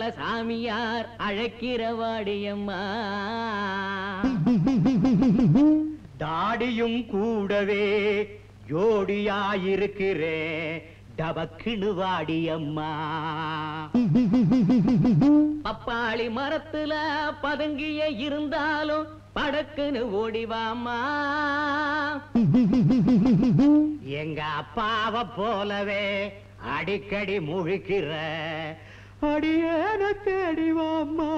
சாமியார் அழைக்கிற வாடியம்மா தாடியும் கூடவே ஜோடியாயிருக்கிறே டபக்குனு வாடியம்மா பப்பாளி மரத்துல பதுங்கிய இருந்தாலும் படக்குன்னு ஓடிவாமா எங்க அப்பாவை போலவே அடிக்கடி முழிக்கிற அடியேன தேடிவாம்மா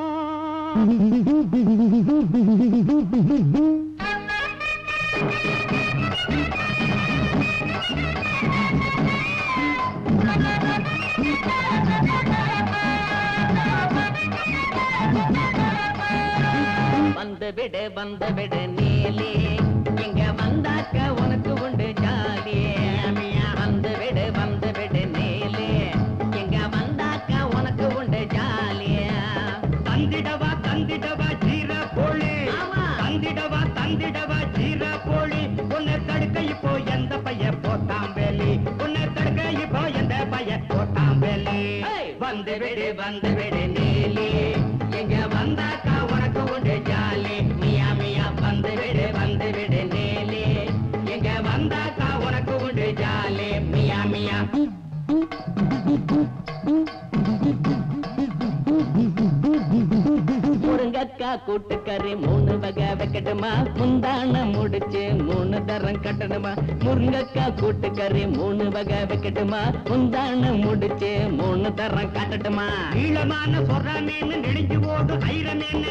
வந்து விடு வந்து விடு நீலே இங்க வந்தாக்க உனக்கு உண்டு ஜாலியே வந்து விடு வந்து விடு நீலே இங்க வந்தாக்க உனக்கு உண்டு ஜாலியே தந்திடவா தந்திடவா ஜீர போலி ஆமா. தந்திடவா தந்திடவா ஜீர போலி உன்னை தடுக்க இப்போ எந்த பைய போட்டாம் வேலி உன்னை தடுக்க இப்போ எந்த பைய போட்டாம் வேலி ஏய். வந்து விடு வந்து விடு நீலி எங்க வந்தாக்கா உனக்கு உண்டு ஜாலி மியா மியா வந்து விடு வந்து விடு நீலி எங்க வந்தாக்கா உனக்கு உண்டு ஜாலி மியா மியா முருங்கக்கா கூட்டுக்கறி மூணு வகை வைக்கட்டுமா முந்தான முடிச்சு மூணு தரம் கட்டணுமா முருங்கக்கா கூட்டுக்கறி மூணு வகை வைக்கட்டுமா முந்தான முடிச்சு மூணு தரம் கட்டட்டுமா நீளமான சொர மீன் நெடிஞ்சு போட்டு ஐர மீன்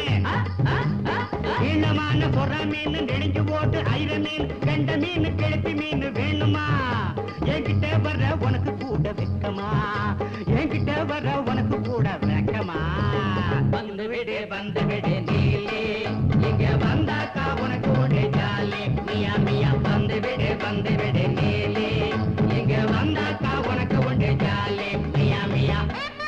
நீளமான சொர மீன் நெடிஞ்சு போட்டு ஐர மீன் கெண்ட மீன் கெளுத்தி மீன் வேணுமா என்கிட்ட வர உனக்கு கூட வெக்கமா என்கிட்ட வர உனக்கு கூட வெக்கமா வந்து விடு வந்து விடு நீலே இங்க வந்தாக்கா உனக்கு ஒரு ஜாலி மியா மியா வந்து விடு வந்து விடு நீலே இங்க வந்தாக்கா உனக்கு ஒரு ஜாலி மியா மியா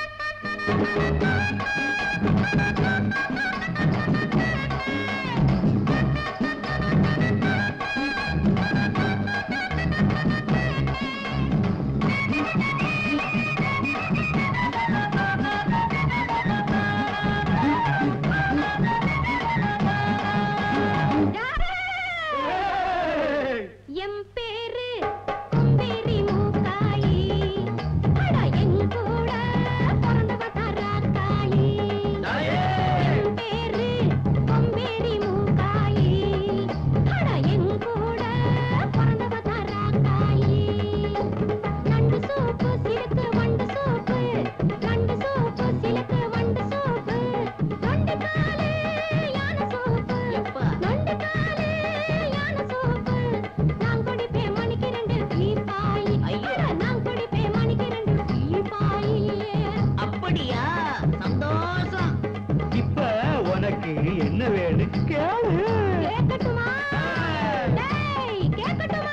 எம் பேரு கொம்பேரி மூக்காயி அட என் கூட பிறந்தவ தராக்காயி எம் பேரு கொம்பேரி மூக்காயி அட என் கூட பிறந்தவ தராக்காயி நண்டு சோப்பு சிலுக்கு வண்டு சோப்பு நண்டு சோப்பு சிலுக்கு வண்டு சோப்பு நண்டு காலே யானை சோப்பு எப்பா? நண்டு காலே யானை சோப்பு நான் குடிப்பேன் மணிக்கு ரெண்டு பீப்பாய் ஐயோ. அட, நான் குடிப்பேன் மணிக்கு ரெண்டு பீப்பாய் அப்படியா சந்தோஷம் இப்ப உனக்கு என்ன வேணும் கேளு கேட்கட்டுமா டேய் கேட்கட்டுமா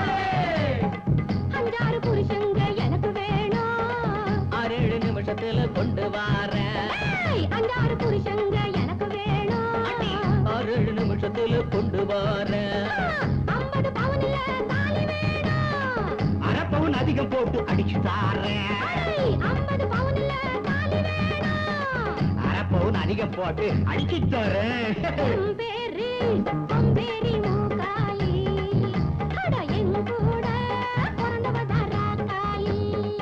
அஞ்சாறு புருஷங்க எனக்கு வேணும் ஆறு ஏழு நிமிஷத்துல கொண்டு வாரேன் டேய் அஞ்சாறு புருஷங்க எனக்கு வேணும் ஆறு ஏழு நிமிஷத்துல கொண்டு வாரேன் ஐம்பது பவுனில் தாலி வேணும் அரப்பவன் அதிகம் போட்டு அடிச்சு தாரேன் டேய், ஐம்பது பவுனில் தாலி வேணும் அரப்பவன் அதிகம் போட்டு அடிச்சு தரேன் கொம்பேரி கொம்பேரி மூக்காயி அட என் கூட பிறந்தவ தராக்காயி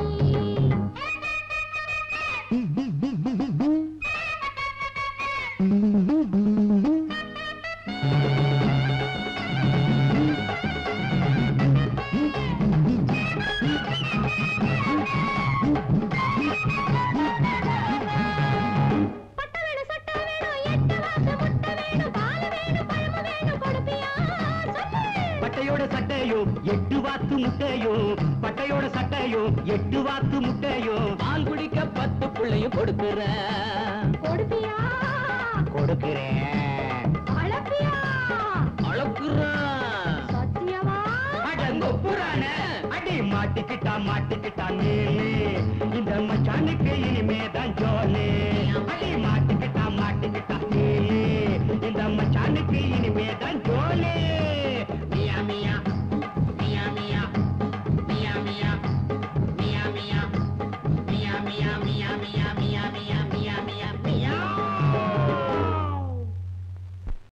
பட்ட வேணும் சட்டை வேணும் எட்டு வாக்கு முட்டை வேணும் பால் வேணும் பழம் வேணும் கொடுப்பியா சொல்லு பட்டையோட சட்டையோ எட்டு வாத்து முட்டையோ பட்டையோட சட்டையோ எட்டு வாத்து முட்டையோ பால் குடிக்க பத்து பிள்ளையும் கொடுக்கிறேன் கொடுப்பியா கொடுக்கிறேன் அளப்பியா அளக்குறேன் சத்தியமா அடங்கொப்புறான அடி மாட்டிக்கிட்டா மாட்டிக்கிட்டா நீலி இந்த மச்சானுக்கு இனிமே தான் ஜோலி அடி மாட்டிக்கிட்டா மாட்டிக்கிட்டா நீலி இந்த மச்சானுக்கு இனிமே தான் ஜோலி மியா மியா மியா மியா மியா மியா மியா மியா மியா மியா மியா மியா மியா மியா